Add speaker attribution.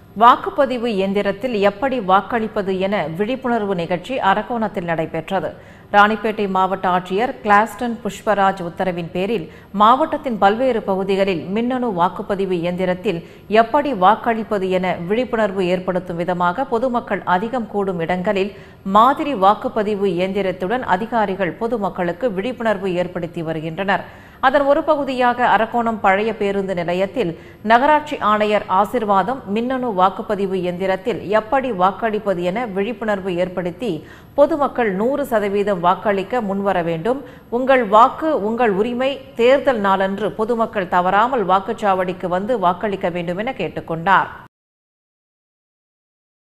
Speaker 1: வாக்குப்பதிவு இயந்திரத்தில் எப்படி வாக்களிப்பது என விழிப்புணர்வு நிகழ்ச்சி அரக்கோணத்தில் நடைபெற்றது ராணிப்பேட்டை மாவட்ட ஆட்சியர் கிளாஸ்டன் புஷ்பராஜ் உத்தரவின் பேரில் மாவட்டத்தின் பல்வேறு பகுதிகளில் மின்னணு வாக்குப்பதிவு இயந்திரத்தில் எப்படி வாக்களிப்பது என விழிப்புணர்வு ஏற்படுத்தும் விதமாக பொதுமக்கள் அதிகம் கூடும் இடங்களில் மாதிரி வாக்குப்பதிவு இயந்திரத்துடன் அதிகாரிகள் பொதுமக்களுக்கு விழிப்புணர்வு ஏற்படுத்தி வருகின்றனர் அதன் ஒரு பகுதியாக அரக்கோணம் பழைய பேருந்து நிலையத்தில் நகராட்சி ஆணையர் ஆசிர்வாதம் மின்னணு வாக்குப்பதிவு இயந்திரத்தில் எப்படி வாக்களிப்பது என விழிப்புணர்வு ஏற்படுத்தி பொதுமக்கள் நூறு சதவீதம் வாக்களிக்க முன்வர வேண்டும் உங்கள் வாக்கு உங்கள் உரிமை தேர்தல் நாளன்று பொதுமக்கள் தவறாமல் வாக்குச்சாவடிக்கு வந்து வாக்களிக்க வேண்டும் என கேட்டுக்கொண்டார்